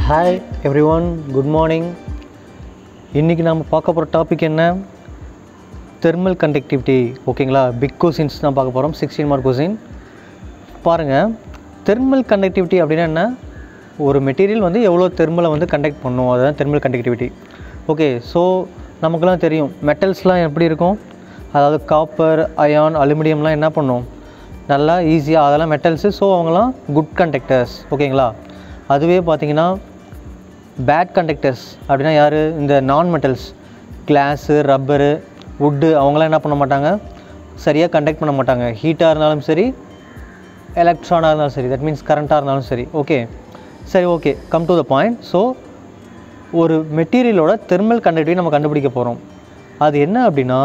hi everyone good morning இன்றைக்கி நம்ம பார்க்க போகிற டாபிக் என்ன தெர்மல் கண்டக்டிவிட்டி ஓகேங்களா பிக் கொஷின்ஸ் தான் பார்க்க போகிறோம் சிக்ஸ்டீன் மார்க் கொஷின் பாருங்கள் தெர்மல் கண்டக்டிவிட்டி அப்படின்னா என்ன ஒரு மெட்டீரியல் வந்து எவ்வளோ தெர்மலை வந்து கண்டக்ட் பண்ணும் அதுதான் தெர்மல் கண்டக்டிவிட்டி ஓகே ஸோ நமக்குலாம் தெரியும் மெட்டல்ஸ்லாம் எப்படி இருக்கும் அதாவது காப்பர் அயான் அலுமினியம்லாம் என்ன பண்ணும் நல்லா ஈஸியாக அதெல்லாம் மெட்டல்ஸு ஸோ அவங்களாம் குட் கண்டக்டர்ஸ் ஓகேங்களா அதுவே பார்த்தீங்கன்னா பேட் கண்டக்டர்ஸ் அப்படின்னா யார் இந்த நான் மெட்டல்ஸ் கிளாஸு ரப்பரு வுட்டு அவங்களாம் என்ன பண்ண மாட்டாங்க சரியாக கண்டக்ட் பண்ண மாட்டாங்க ஹீட்டாக இருந்தாலும் சரி எலக்ட்ரானாக இருந்தாலும் சரி தட் மீன்ஸ் கரண்ட்டாக இருந்தாலும் சரி ஓகே சரி okay come to the point so ஒரு மெட்டீரியலோட தெர்மல் கண்டக்டிவிட்டி நம்ம கண்டுபிடிக்க போகிறோம் அது என்ன அப்படின்னா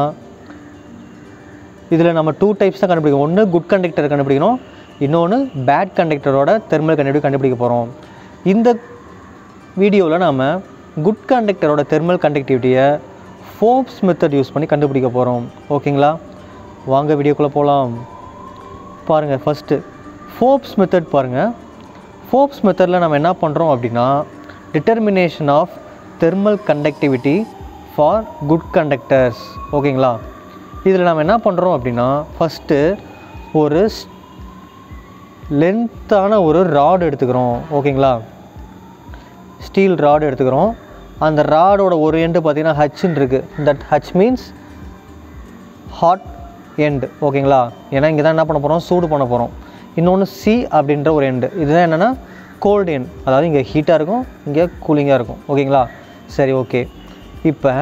இதில் நம்ம டூ டைப்ஸ் தான் கண்டுபிடிக்கணும் ஒன்று குட் கண்டக்டர் கண்டுபிடிக்கணும் இன்னொன்று பேட் கண்டக்டரோட தெர்மல் கண்டக்டிவிட்டி கண்டுபிடிக்க போகிறோம் இந்த வீடியோவில் நாம் குட் கண்டக்டரோட தெர்மல் கண்டக்டிவிட்டியை ஃபோப்ஸ் மெத்தட் யூஸ் பண்ணி கண்டுபிடிக்க போகிறோம் ஓகேங்களா வாங்க வீடியோக்குள்ளே போகலாம் பாருங்கள் ஃபஸ்ட்டு ஃபோப்ஸ் மெத்தட் பாருங்கள் ஃபோப்ஸ் மெத்தடில் நம்ம என்ன பண்ணுறோம் அப்படின்னா determination of thermal conductivity for good conductors ஓகேங்களா இதில் நம்ம என்ன பண்ணுறோம் அப்படின்னா ஃபஸ்ட்டு ஒரு லென்த்தான ஒரு ராடு எடுத்துக்கிறோம் ஓகேங்களா ஸ்டீல் ராடு எடுத்துக்கிறோம் அந்த ராடோட ஒரு எண்டு பார்த்திங்கன்னா ஹச்ன்னு இருக்குது that H means hot end ஓகேங்களா ஏன்னா இங்கே தான் என்ன பண்ண போகிறோம் சூடு பண்ண போகிறோம் இன்னொன்று சி அப்படின்ற ஒரு எண்டு இதுதான் என்னென்னா கோல்டு எண்ட் அதாவது இங்கே ஹீட்டாக இருக்கும் இங்கே கூலிங்காக இருக்கும் ஓகேங்களா சரி ஓகே இப்போ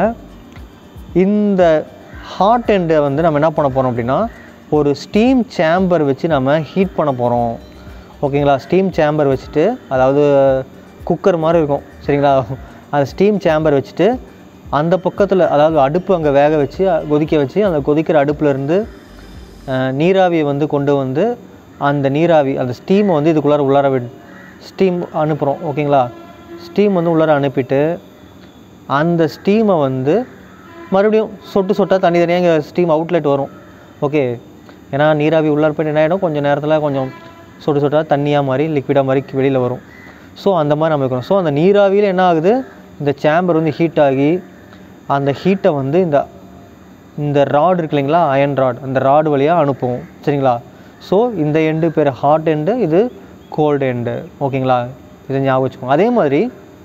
இந்த ஹாட் எண்டை வந்து நம்ம என்ன பண்ண போகிறோம் அப்படின்னா ஒரு ஸ்டீம் சேம்பர் வச்சு நம்ம ஹீட் பண்ண போகிறோம் ஓகேங்களா ஸ்டீம் சேம்பர் வச்சுட்டு அதாவது குக்கர் மாதிரி இருக்கும் சரிங்களா அந்த ஸ்டீம் சேம்பர் வச்சுட்டு அந்த பக்கத்தில் அதாவது அடுப்பு அங்கே வேக வச்சு கொதிக்க வச்சு அந்த கொதிக்கிற அடுப்புலேருந்து நீராவியை வந்து கொண்டு வந்து அந்த நீராவி அந்த ஸ்டீமை வந்து இதுக்குள்ளார உள்ளார விட் ஸ்டீம் அனுப்புகிறோம் ஓகேங்களா ஸ்டீம் வந்து உள்ளார அனுப்பிட்டு அந்த ஸ்டீமை வந்து மறுபடியும் சொட்டு சொட்டாக தனி தனியாக இங்கே ஸ்டீம் அவுட்லெட் வரும் ஓகே ஏன்னா நீராவி உள்ளார போய்ட்டு என்ன ஆகிடும் கொஞ்சம் நேரத்தில் கொஞ்சம் சொட்டு சொட்டாக தண்ணியாக மாதிரி லிக்விடாக மாதிரி வெளியில் வரும் ஸோ அந்த மாதிரி நம்ம இருக்கணும் ஸோ அந்த நீராவியில் என்ன ஆகுது இந்த சேம்பர் வந்து ஹீட் ஆகி அந்த ஹீட்டை வந்து இந்த இந்த ராட் இருக்கு இல்லைங்களா அயன் ராட் அந்த ராடு வழியாக அனுப்புவோம் சரிங்களா ஸோ இந்த எண்டு பேர் ஹாட் எண்டு இது கோல்டு எண்டு ஓகேங்களா இதை ஞாபகம் வச்சுக்கோங்க அதே மாதிரி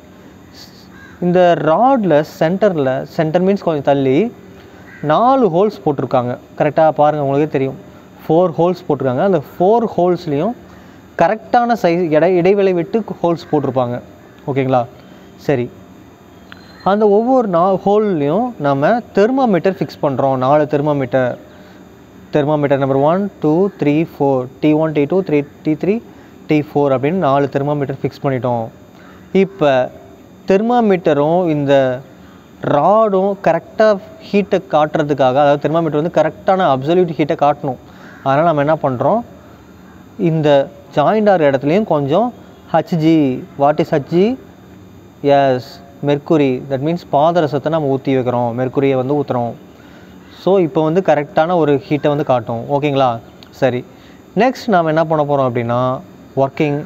இந்த ராடில் சென்டரில் சென்டர் மீன்ஸ் கொஞ்சம் தள்ளி நாலு ஹோல்ஸ் போட்டிருக்காங்க கரெக்டாக பாருங்கள் உங்களுக்கே தெரியும் ஃபோர் ஹோல்ஸ் போட்டிருக்காங்க அந்த ஃபோர் ஹோல்ஸ்லேயும் கரெக்டான சைஸ் இடை இடைவெளி விட்டு ஹோல்ஸ் போட்டிருப்பாங்க ஓகேங்களா சரி அந்த ஒவ்வொரு நா ஹோல்லையும் நம்ம தெர்மாமீட்டர் ஃபிக்ஸ் பண்ணுறோம் நாலு thermometer thermometer number one two three four T one T two three T three T four அப்படின்னு நாலு தெர்மாமீட்டர் ஃபிக்ஸ் பண்ணிட்டோம் இப்போ தெர்மாமீட்டரும் இந்த ராடும் கரெக்டாக ஹீட்டை காட்டுறதுக்காக அதாவது தெர்மாமீட்டர் வந்து கரெக்டான அப்சல்யூட் ஹீட்டை காட்டணும் அதனால் நம்ம என்ன பண்ணுறோம் இந்த ஜாயிண்ட் ஆகிற இடத்துலையும் கொஞ்சம் Hg what is Hg is mercury that means பாதரசத்தை நம்ம ஊற்றி வைக்கிறோம் மெர்க்குரியை வந்து ஊற்றுறோம் ஸோ இப்போ வந்து கரெக்டான ஒரு ஹீட்டை வந்து காட்டும் ஓகேங்களா சரி நெக்ஸ்ட் நாம் என்ன பண்ண போகிறோம் அப்படின்னா working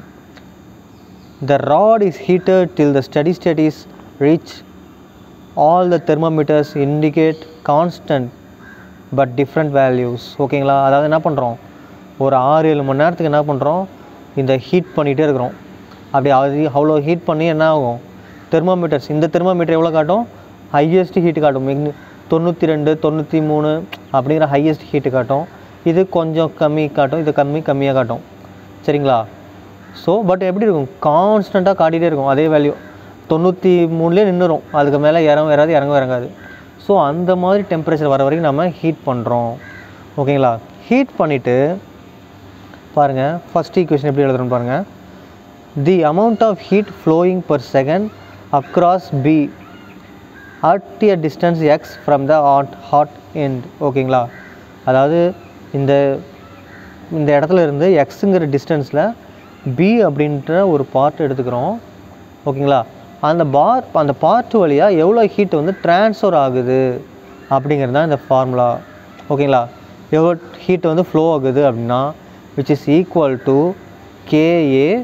the rod is heated till the steady state is reach all the thermometers indicate constant but different values ஓகேங்களா அதாவது என்ன பண்ணுறோம் ஒரு ஆறு ஏழு மணி நேரத்துக்கு என்ன பண்ணுறோம் இந்த ஹீட் பண்ணிகிட்டே இருக்கிறோம் அப்படி அது அவ்வளோ ஹீட் பண்ணி என்ன ஆகும் தெர்மோமீட்டர்ஸ் இந்த தெர்மோமீட்டர் எவ்வளோ காட்டும் ஹையஸ்ட் ஹீட்டு காட்டும் மிக் தொண்ணூற்றி ரெண்டு தொண்ணூற்றி மூணு அப்படிங்கிற ஹையஸ்ட் ஹீட்டு காட்டும் இது கொஞ்சம் கம்மி காட்டும் இது கம்மி கம்மியாக காட்டும் சரிங்களா ஸோ பட் எப்படி இருக்கும் கான்ஸ்டண்ட்டாக காட்டிகிட்டே இருக்கும் அதே வேல்யூ தொண்ணூற்றி மூணுலேயே நின்றுரும் அதுக்கு மேலே இறங்க வராது இறங்க இறங்காது ஸோ அந்த மாதிரி டெம்பரேச்சர் வர வரைக்கும் நம்ம ஹீட் பண்ணுறோம் ஓகேங்களா ஹீட் பண்ணிவிட்டு பாருங்கள் ஃபஸ்ட் ஈக்குவேஷன் எப்படி எழுதுறோன்னு பாருங்கள் the amount of heat flowing per second across B at a distance x from the hot hot end ஓகேங்களா அதாவது இந்த இந்த இடத்துல இருந்து எக்ஸுங்கிற டிஸ்டன்ஸில் பி அப்படின்ற ஒரு பார்ட் எடுத்துக்கிறோம் ஓகேங்களா அந்த பார் அந்த பார்ட் வழியாக எவ்வளோ ஹீட் வந்து ட்ரான்ஸ்ஃபர் ஆகுது அப்படிங்கிறது தான் இந்த ஃபார்முலா ஓகேங்களா எவ்வளோ ஹீட் வந்து ஃப்ளோ ஆகுது அப்படின்னா which is equal to KA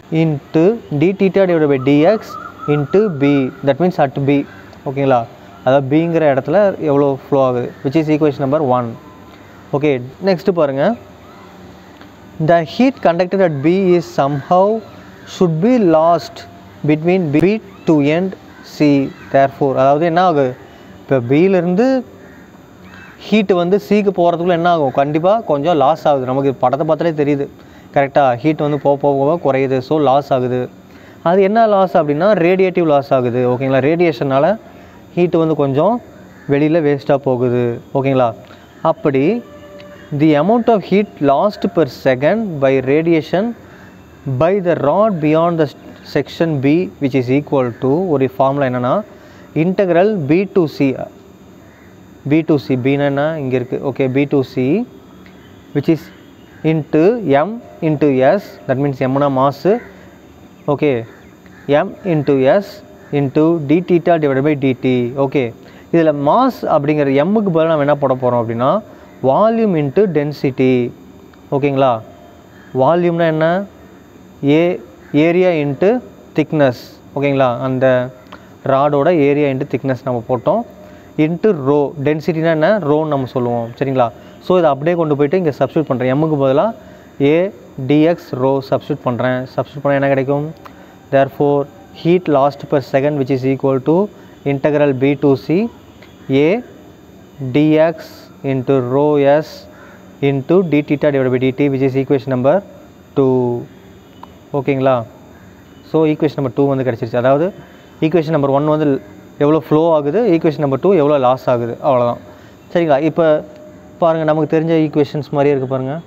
into d theta divide by dx into B that means at B ஓகேங்களா அதாவது பிங்கிற இடத்துல எவ்வளோ ஃப்ளோ ஆகுது which is equation number one okay next பாருங்கள் the heat conducted at B is somehow should be lost between B to end C therefore அதாவது என்ன ஆகுது இப்போ பியிலேருந்து ஹீட்டு வந்து சிக்கு போகிறதுக்குள்ள என்ன ஆகும் கண்டிப்பாக கொஞ்சம் லாஸ் ஆகுது நமக்கு படத்தை பார்த்தாலே தெரியுது கரெக்டாக ஹீட் வந்து போக போக போக குறையுது ஸோ லாஸ் ஆகுது அது என்ன லாஸ் அப்படின்னா ரேடியேட்டிவ் லாஸ் ஆகுது ஓகேங்களா ரேடியேஷனால் ஹீட்டு வந்து கொஞ்சம் வெளியில் வேஸ்ட்டாக போகுது ஓகேங்களா அப்படி the amount of heat lost per second by radiation by the rod beyond the section B which is equal to ஒரு ஃபார்முலா என்னென்னா integral B to C B to C B னா என்ன இங்கே இருக்குது okay B to C which is into M into S that means M னா mass okay M into S into d theta divided by dt okay இதில் mass அப்படிங்கிற எம்முக்கு பதிலாக நம்ம என்ன போட போகிறோம் அப்படின்னா வால்யூம் இன்ட்டு டென்சிட்டி ஓகேங்களா வால்யூம்னா என்ன ஏ ஏரியா இன்ட்டு திக்னஸ் ஓகேங்களா அந்த ராடோட ஏரியா இன்ட்டு திக்னஸ் நம்ம போட்டோம் இன்ட்டு ரோ டென்சிட்டினா என்ன ரோன்னு நம்ம சொல்லுவோம் சரிங்களா ஸோ இதை அப்படியே கொண்டு போயிட்டு இங்கே சப்ஸ்டியூட் பண்ணுறேன் எம்முக்கு பதிலாக ஏ டிஎக்ஸ் ரோ சப்ஸ்டியூட் பண்ணுறேன் சப்ஸ்டியூட் பண்ணால் என்ன கிடைக்கும் therefore heat lost per second which is equal to integral b to c a dx into rho s into d theta divided by dt which is equation number 2 ஓகேங்களா so equation number two வந்து கிடச்சிருச்சு அதாவது equation number one வந்து எவ்வளோ flow ஆகுது equation number two எவ்வளோ loss ஆகுது அவ்வளோதான் சரிங்களா இப்போ பாருங்கள் நமக்கு தெரிஞ்ச ஈக்குவேஷன்ஸ் மாதிரியே இருக்குது பாருங்கள்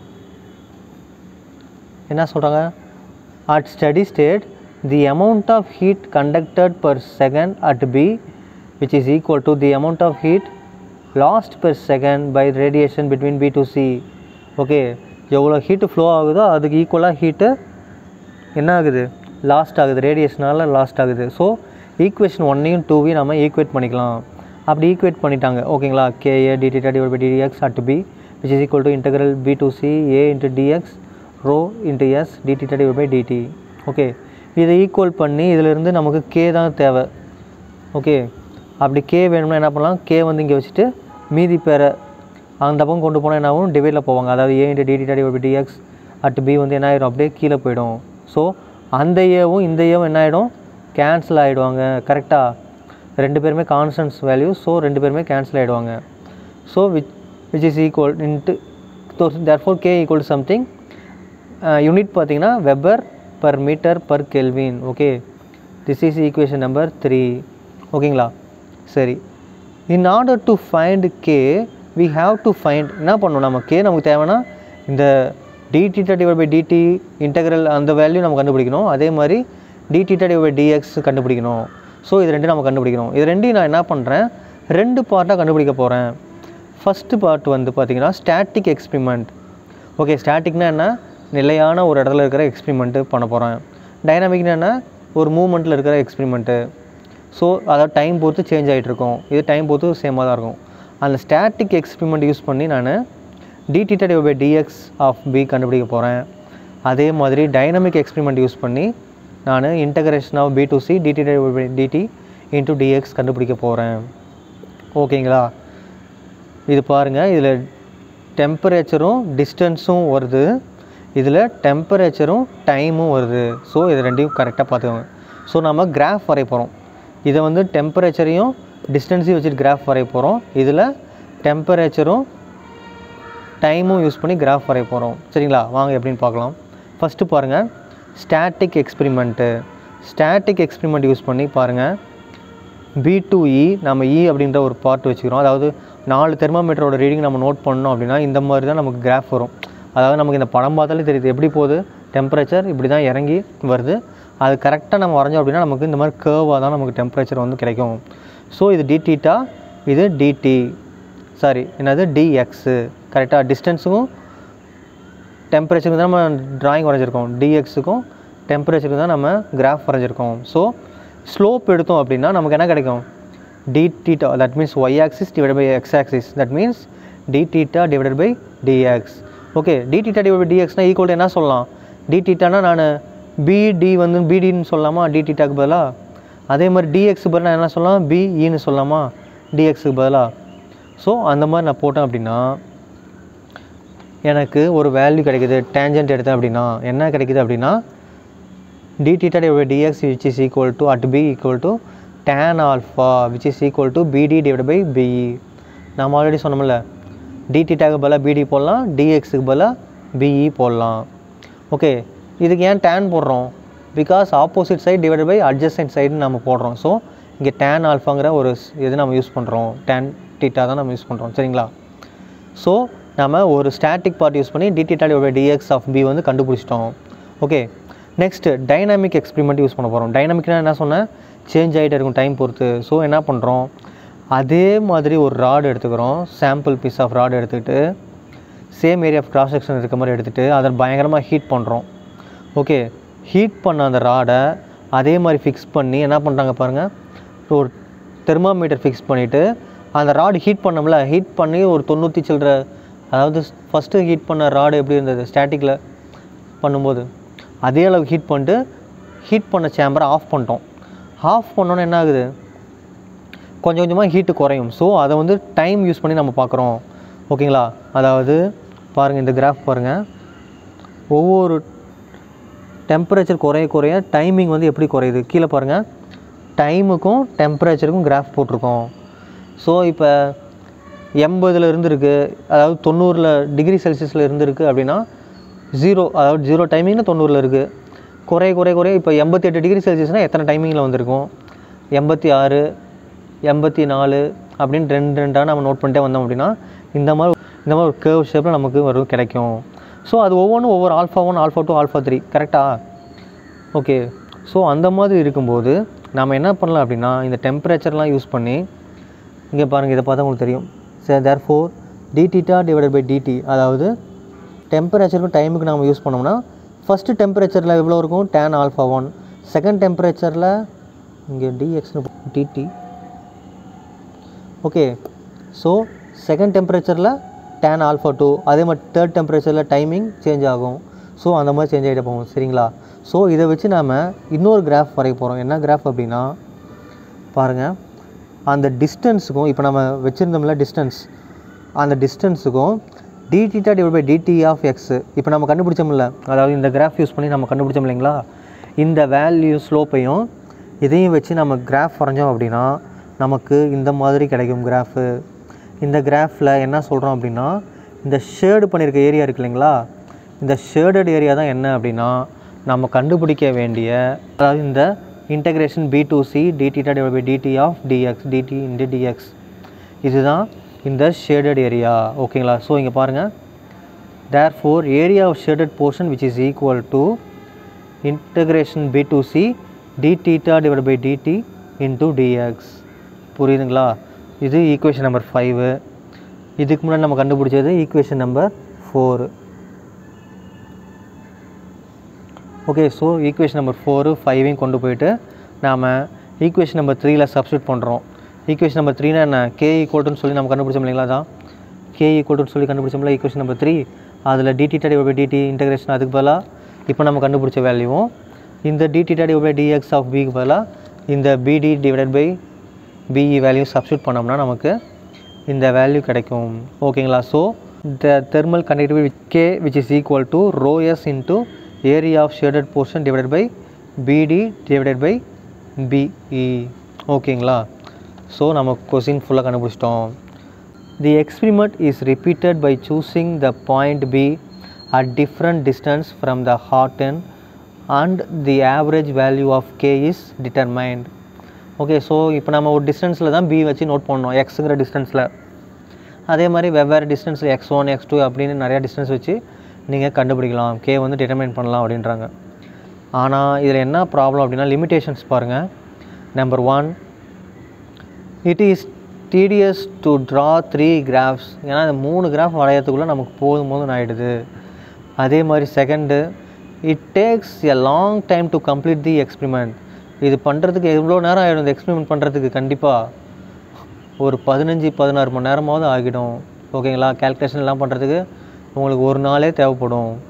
என்ன சொல்கிறாங்க at steady state the amount of heat conducted per second at B which is equal to the amount of heat lost per second by radiation between B to C okay எவ்வளோ heat flow ஆகுதோ அதுக்கு ஈக்குவலாக heat என்ன ஆகுது lost ஆகுது ரேடியேஷனால் lost ஆகுது so equation ஒன்னையும் டூவையும் நம்ம ஈக்குவேட் பண்ணிக்கலாம் அப்படி ஈக்குவேட் பண்ணிட்டாங்க ஓகேங்களா KA d theta divide by d dx at B which is equal to integral B to C A into dx rho into S d theta divide by dt okay இதை equal பண்ணி இதிலிருந்து நமக்கு கே தான் தேவை ஓகே அப்படி கே வேணும்னா என்ன பண்ணலாம் கே வந்து இங்கே வச்சுட்டு மீதி பேரை அந்த பக்கம் கொண்டு போனால் என்ன ஆகும் டிவைடில் போவாங்க அதாவது A into dt divide by dx at B வந்து என்ன ஆயிடும் அப்படியே கீழே போயிடும் ஸோ அந்த ஏவும் இந்த ஏவும் என்ன ஆகிடும் கேன்சல் ஆகிடுவாங்க கரெக்டாக ரெண்டு பேருமே கான்ஸ்டன்ஸ் வேல்யூ ஸோ ரெண்டு பேருமே கேன்சல் ஆகிடுவாங்க so which which is equal into therefore K equal to something unit பார்த்தீங்கன்னா weber per metre per kelvin okay this is equation number three ஓகேங்களா சரி in order to find K we have to find என்ன பண்ணணும் நம்ம K நமக்கு தேவைன்னா இந்த dt divide by dt integral அந்த வேல்யூ நம்ம கண்டுபிடிக்கணும் அதே மாதிரி dt டிவைட் பை டிஎக்ஸ் கண்டுபிடிக்கணும் ஸோ இது ரெண்டும் நம்ம கண்டுபிடிக்கணும் இது ரெண்டையும் நான் என்ன பண்ணுறேன் ரெண்டு பார்ட்டாக கண்டுபிடிக்க போகிறேன் ஃபஸ்ட்டு பார்ட் வந்து பார்த்தீங்கன்னா ஸ்டாட்டிக் எக்ஸ்பிரிமெண்ட் ஓகே ஸ்டாட்டிக்னா என்ன நிலையான ஒரு இடத்துல இருக்கிற எக்ஸ்பிரிமெண்ட்டு பண்ண போகிறேன் டைனாமிக்னா என்ன ஒரு மூமெண்ட்டில் இருக்கிற எக்ஸ்பிரிமெண்ட்டு ஸோ அதாவது டைம் பொறுத்து சேஞ்ச் ஆகிட்டு இருக்கும் இது டைம் பொறுத்து சேமாக தான் இருக்கும் அந்த ஸ்டாட்டிக் எக்ஸ்பிரிமெண்ட் யூஸ் பண்ணி நான் dt divide by dx of B கண்டுபிடிக்க போகிறேன் அதே மாதிரி டைனமிக் எக்ஸ்பிரிமெண்ட் யூஸ் பண்ணி நான் integration of B to C dt divide by dt into dx கண்டுபிடிக்க போகிறேன் ஓகேங்களா இது பாருங்கள் இதில் டெம்பரேச்சரும் டிஸ்டன்ஸும் வருது இதில் டெம்பரேச்சரும் டைமும் வருது ஸோ இது ரெண்டையும் கரெக்டாக பார்த்துக்கோங்க ஸோ நம்ம கிராஃப் வரைய போகிறோம் இதை வந்து டெம்பரேச்சரையும் டிஸ்டன்ஸையும் வச்சுட்டு கிராஃப் வரைய போகிறோம் இதில் டெம்பரேச்சரும் டைமும் யூஸ் பண்ணி கிராஃப் வரைய போகிறோம் சரிங்களா வாங்க எப்படின்னு பார்க்கலாம் ஃபஸ்ட்டு பாருங்கள் static experiment static experiment use பண்ணி பாருங்கள் பி டு இ நம்ம இ அப்படின்ற ஒரு பார்ட் வச்சுக்கிறோம் அதாவது நாலு தெர்மாமீட்டரோட ரீடிங் நம்ம நோட் பண்ணோம் அப்படின்னா இந்த மாதிரி தான் நமக்கு கிராஃப் வரும் அதாவது நமக்கு இந்த படம் பார்த்தாலே தெரியுது எப்படி போகுது டெம்பரேச்சர் இப்படி தான் இறங்கி வருது அது கரெக்டாக நம்ம வரைஞ்சோம் அப்படின்னா நமக்கு இந்த மாதிரி கேர்வாக தான் நமக்கு டெம்பரேச்சர் வந்து கிடைக்கும் ஸோ இது டிடிட்டா இது டிடி சாரி என்னது டிஎக்ஸு கரெக்டாக டிஸ்டன்ஸுக்கும் டெம்பரேச்சருக்கு தான் நம்ம டிராயிங் வரைஞ்சிருக்கோம் டிஎக்ஸுக்கும் டெம்பரேச்சருக்கு தான் நம்ம கிராஃப் வரைஞ்சிருக்கோம் ஸோ ஸ்லோப் எடுத்தோம் அப்படின்னா நமக்கு என்ன கிடைக்கும் d theta that means y axis divide by x axis that means d theta divide by dx okay d theta divide by டிஎக்ஸ்னால் ஈக்குவல் என்ன சொல்லலாம் டி தீட்டானா நான் பிடி வந்து பிடின்னு சொல்லலாமா டிடிடாக்கு பதிலாக அதே மாதிரி டிஎக்ஸுக்கு பதிலாக என்ன சொல்லலாம் பிஇன்னு சொல்லலாமா டிஎக்ஸுக்கு பதிலாக ஸோ அந்த மாதிரி நான் போட்டேன் அப்படின்னா எனக்கு ஒரு வேல்யூ கிடைக்குது டேஞ்சன்ட் எடுத்தேன் அப்படின்னா என்ன கிடைக்குது அப்படின்னா d theta divided by dx which is equal to at b equal to tan alpha which is equal to bd divided by be நாம் ஆல்ரெடி சொன்னோம்ல d thetaக்கு பதிலாக bd போடலாம் dxக்கு பதிலாக be போடலாம் ஓகே இதுக்கு ஏன் tan போடுறோம் because opposite side divided by adjacent சைடுன்னு நம்ம போடுறோம் ஸோ இங்கே tan ஆல்ஃபாங்கிற ஒரு ஸ்- இது நம்ம யூஸ் பண்ணுறோம் tan theta தான் நம்ம யூஸ் பண்ணுறோம் சரிங்களா ஸோ நம்ம ஒரு ஸ்டாட்டிக் பார்ட் யூஸ் பண்ணி d theta divide dx of B வந்து கண்டுபிடிச்சிட்டோம் okay next dynamic experiment use பண்ண போகிறோம் டைனாமிக்னா என்ன சொன்னேன் சேஞ்ச் ஆகிட்டே இருக்கும் டைம் பொறுத்து ஸோ என்ன பண்ணுறோம் அதே மாதிரி ஒரு ராட் எடுத்துக்கிறோம் சாம்பிள் பீஸ் ஆஃப் ராட் எடுத்துக்கிட்டு same area of cross section இருக்க மாதிரி எடுத்துகிட்டு அதை பயங்கரமாக ஹீட் பண்ணுறோம் ஓகே ஹீட் பண்ண அந்த ராடை அதே மாதிரி ஃபிக்ஸ் பண்ணி என்ன பண்ணுறாங்க பாருங்கள் ஒரு தெர்மாமீட்டர் ஃபிக்ஸ் பண்ணிவிட்டு அந்த ராடு ஹீட் பண்ணோம்ல ஹீட் பண்ணி ஒரு தொண்ணூற்றி சில்லற அதாவது ஃபஸ்ட்டு ஹீட் பண்ண ராடு எப்படி இருந்தது ஸ்டாட்டிக்கில் பண்ணும்போது அதே அளவு ஹீட் பண்ணிட்டு ஹீட் பண்ண சேம்பரை ஆஃப் பண்ணிட்டோம் ஆஃப் பண்ணோன்னே என்ன ஆகுது கொஞ்சம் கொஞ்சமாக ஹீட்டு குறையும் ஸோ அதை வந்து டைம் யூஸ் பண்ணி நம்ம பார்க்குறோம் ஓகேங்களா அதாவது பாருங்கள் இந்த கிராஃப் பாருங்கள் ஒவ்வொரு டெம்பரேச்சர் குறைய குறைய டைமிங் வந்து எப்படி குறையுது கீழே பாருங்கள் டைமுக்கும் டெம்பரேச்சருக்கும் கிராஃப் போட்டிருக்கோம் ஸோ இப்போ எண்பதில் இருந்திருக்கு அதாவது தொண்ணூறில் டிகிரி செல்சியஸில் இருந்திருக்கு அப்படின்னா ஜீரோ அதாவது ஜீரோ டைமிங்கில் தொண்ணூறில் இருக்குது குறைய குறைய குறைய இப்போ எண்பத்தி எட்டு டிகிரி செல்சியஸ்னால் எத்தனை டைமிங்கில் வந்திருக்கும் எண்பத்தி ஆறு எண்பத்தி நாலு அப்படின்னு ரெண்டு ரெண்டாக நம்ம நோட் பண்ணிட்டே வந்தோம் அப்படின்னா இந்த மாதிரி இந்த மாதிரி ஒரு கேர்வ் ஷேப்பில் நமக்கு வரும் கிடைக்கும் ஸோ அது ஒவ்வொன்றும் ஒவ்வொரு alpha one alpha two alpha three கரெக்டாக ஓகே ஸோ அந்த மாதிரி இருக்கும்போது நம்ம என்ன பண்ணலாம் அப்படின்னா இந்த டெம்பரேச்சர்லாம் யூஸ் பண்ணி இங்கே பாருங்கள் இதை பார்த்தா உங்களுக்கு தெரியும் சரி therefore d theta divided by dt அதாவது டெம்பரேச்சருக்கும் டைமுக்கு நம்ம யூஸ் பண்ணோம்னா ஃபஸ்ட்டு டெம்பரேச்சரில் எவ்வளோ இருக்கும் tan ஆல்ஃபா ஒன் செகண்ட் டெம்பரேச்சரில் இங்கே டிஎக்ஸ்னு டிடி ஓகே ஸோ செகண்ட் டெம்பரேச்சரில் tan ஆல்ஃபா டூ அதே மாதிரி தேர்ட் டெம்பரேச்சரில் டைமிங் சேஞ்ச் ஆகும் ஸோ அந்த மாதிரி சேஞ்ச் ஆகிட்டே போகும் சரிங்களா ஸோ இதை வச்சு நாம் இன்னொரு கிராஃப் வரைய போகிறோம் என்ன கிராஃப் அப்படின்னா பாருங்கள் அந்த டிஸ்டன்ஸுக்கும் இப்போ நம்ம வச்சுருந்தோம்ல டிஸ்டன்ஸ் அந்த டிஸ்டன்ஸுக்கும் d theta divide by dt of X இப்போ நம்ம கண்டுபிடிச்சோம்ல அதாவது இந்த கிராஃப் யூஸ் பண்ணி நம்ம கண்டுபிடிச்சோம் இல்லைங்களா இந்த வேல்யூ ஸ்லோப்பையும் இதையும் வச்சு நம்ம கிராஃப் வரைஞ்சோம் அப்படின்னா நமக்கு இந்த மாதிரி கிடைக்கும் கிராஃபு இந்த கிராஃபில் என்ன சொல்கிறோம் அப்படின்னா இந்த ஷேடு பண்ணியிருக்க ஏரியா இருக்கு இல்லைங்களா இந்த ஷேடட் ஏரியா தான் என்ன அப்படின்னா நம்ம கண்டுபிடிக்க வேண்டிய அதாவது இந்த integration B to C d theta divide by dt of dx dt into dx இதுதான் இந்த ஷேடட் ஏரியா ஓகேங்களா ஸோ இங்கே பாருங்கள் therefore area of shaded portion which is equal to integration B to C d theta divide by dt into dx புரியுதுங்களா இது equation number five இதுக்கு முன்னாடி நம்ம கண்டுபிடிச்சது equation number four okay so equation number four ஃபைவையும் கொண்டு போயிட்டு நாம் ஈக்குவேஷன் நம்பர் த்ரீயில் சப்ஸ்டியூட் பண்ணுறோம் ஈக்குவேஷன் நம்பர் த்ரீனா என்ன கே ஈக்குவல்ட்டுன்னு சொல்லி நம்ம கண்டுபிடிச்சோம் இல்லைங்களா அதான் கே ஈக்குவல்ட்டுன்னு சொல்லி கண்டுபிடிச்சோம்ல ஈக்குவேஷன் நம்பர் த்ரீ அதில் dt divide by dt integration அதுக்கு பதிலாக இப்போ நம்ம கண்டுபிடிச்ச வேல்யூவும் இந்த dt divide by dx of பிக்கு பதிலாக இந்த BD divided by BE value substitute பண்ணோம்னா நமக்கு இந்த வேல்யூ கிடைக்கும் ஓகேங்களா so the thermal conductivity K which is equal to rho S into area of shaded portion divided by BD divided by BE ஓகேங்களா so நம்ம கொஸ்டின் ஃபுல்லாக கண்டுபிடிச்சிட்டோம் தி experiment is repeated by choosing the point B at different distance from the hot end and the average value of K is determined okay so இப்போ நம்ம ஒரு டிஸ்டன்ஸில் தான் B வச்சு நோட் பண்ணோம் எக்ஸுங்கிற டிஸ்டன்ஸில் அதே மாதிரி வெவ்வேறு டிஸ்டன்ஸில் எக்ஸ் ஒன் எக்ஸ் டூ அப்படின்னு நிறையா டிஸ்டன்ஸ் வச்சு நீங்கள் கண்டுபிடிக்கலாம் கே வந்து டிட்டர்மைன் பண்ணலாம் அப்படின்றாங்க ஆனால் இதில் என்ன ப்ராப்ளம் அப்படின்னா லிமிட்டேஷன்ஸ் பாருங்கள் number one it is tedious to draw three graphs ஏன்னா இந்த மூணு கிராஃப் வரையறதுக்குள்ளே நமக்கு போதும் போதும் ஆகிடுது அதே மாதிரி second it takes a long time to complete the experiment இது பண்ணுறதுக்கு எவ்வளோ நேரம் ஆகிடும் இந்த எக்ஸ்பிரிமெண்ட் பண்ணுறதுக்கு கண்டிப்பாக ஒரு பதினஞ்சு பதினாறு மணி நேரமாவது ஆகிடும் ஓகேங்களா calculation எல்லாம் பண்ணுறதுக்கு உங்களுக்கு ஒரு நாளே தேவைப்படும்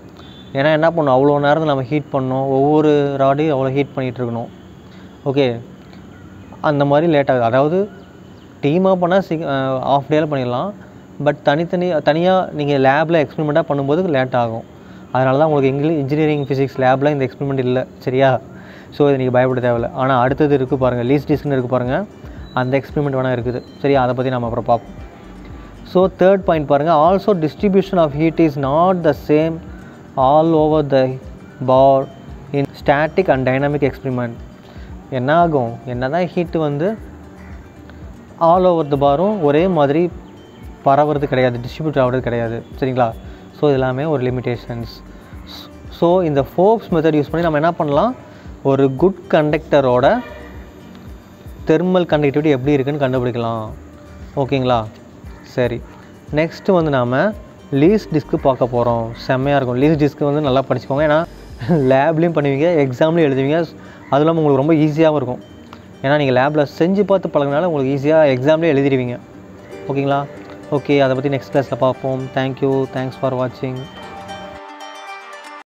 ஏன்னா என்ன பண்ணும் அவ்வளோ நேரத்தில் நம்ம ஹீட் பண்ணோம் ஒவ்வொரு ராடையும் அவ்வளோ ஹீட் பண்ணிகிட்டு இருக்கணும் ஓகே அந்த மாதிரி லேட் ஆகுது அதாவது டீமாக பண்ணால் சி ஆஃப் டேயில் பண்ணிடலாம் பட் தனித்தனி தனியாக நீங்கள் லேபில் எக்ஸ்பெரிமெண்ட்டாக பண்ணும்போது லேட் ஆகும் அதனால தான் உங்களுக்கு இங்கிலீஷ் இன்ஜினியரிங் ஃபிசிக்ஸ் லேபில் இந்த எக்ஸ்பெரிமெண்ட் இல்லை சரியா ஸோ இது நீங்கள் பயப்பட தேவையில்ல ஆனால் அடுத்தது இருக்குது பாருங்கள் லீஸ் டிஸ்க்னு இருக்குது பாருங்கள் அந்த எக்ஸ்பெரிமெண்ட் வேணால் இருக்குது சரியா அதை பற்றி நம்ம அப்புறம் பார்ப்போம் ஸோ தேர்ட் பாயிண்ட் பாருங்கள் also distribution of heat is not the same all over the bar in static and dynamic experiment என்ன ஆகும் என்ன தான் ஹீட்டு வந்து ஆல் ஓவர் த பாரும் ஒரே மாதிரி பரவுறது கிடையாது டிஸ்ட்ரிபியூட் ஆகிறது கிடையாது சரிங்களா ஸோ இது எல்லாமே ஒரு லிமிட்டேஷன்ஸ் ஸோ இந்த ஃபோக்ஸ் மெத்தட் யூஸ் பண்ணி நம்ம என்ன பண்ணலாம் ஒரு குட் கண்டக்டரோட தெர்மல் கண்டக்டிவிட்டி எப்படி இருக்குன்னு கண்டுபிடிக்கலாம் ஓகேங்களா சரி நெக்ஸ்ட்டு வந்து நாம் லீஸ் டிஸ்க்கு பார்க்க போகிறோம் செம்மையாக இருக்கும் லீஸ் டிஸ்க்கு வந்து நல்லா படிச்சுக்கோங்க ஏன்னா லேப்லேயும் பண்ணுவீங்க எக்ஸாம்லேயும் எழுதுவீங்க அது இல்லாமல் உங்களுக்கு ரொம்ப ஈஸியாகவும் இருக்கும் ஏன்னா நீங்கள் லேபில் செஞ்சு பார்த்து பழகினால உங்களுக்கு ஈஸியாக எக்ஸாம்லேயே எழுதிடுவீங்க ஓகேங்களா ஓகே அதை பற்றி நெக்ஸ்ட் கிளாஸில் பார்ப்போம் தேங்க்யூ தேங்க்ஸ் ஃபார் வாட்சிங்